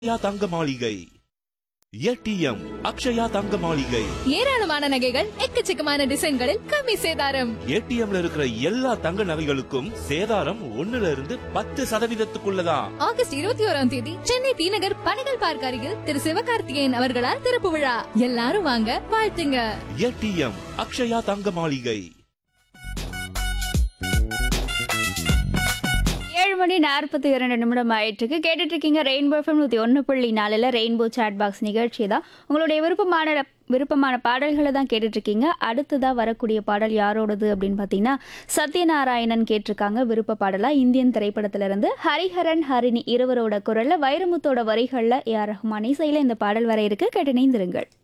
அக்ஷயா தங்க மாளிகை ஏடிஎம் அக்ஷயா தங்க மாளிகை ஏராளமான நகைகள் எக்கச்சக்கமான டிசைன்களில் கம்மி சேதாரம் ஏடிஎம்ல இருக்கிற எல்லா தங்க நகைகளுக்கும் சேதாரம் ஒண்ணுல இருந்து பத்து சதவீதத்துக்குள்ளதான் ஆகஸ்ட் இருபத்தி ஓராம் தேதி சென்னை டி நகர் பணிகள் பார்க் அருகில் திரு சிவகார்த்திகேயன் அவர்களால் திறப்பு விழா எல்லாரும் வாங்க வாழ்த்துங்க ஏடிஎம் அக்ஷயா தங்க மாளிகை ஏழு மணி நாற்பத்தி இரண்டு நிமிடம் ஆயிட்டுருக்கு கேட்டுட்டு இருக்கீங்க ரெயின்போ எஃப்எம் நூற்றி ஒன்று புள்ளி நாலில் ரெயின்போ சாட் பாக்ஸ் நிகழ்ச்சி தான் உங்களுடைய விருப்பமான விருப்பமான பாடல்களை தான் கேட்டுட்டு இருக்கீங்க அடுத்ததாக வரக்கூடிய பாடல் யாரோடது அப்படின்னு பார்த்தீங்கன்னா சத்யநாராயணன் கேட்டிருக்காங்க விருப்ப பாடலாக இந்தியன் திரைப்படத்திலிருந்து ஹரிஹரன் ஹரிணி இருவரோட குரலில் வைரமுத்தோட வரிகளில் ஏஆர் ரஹ்மான் இசையில் இந்த பாடல் வர இருக்கு கேட்டு இணைந்திருங்கள்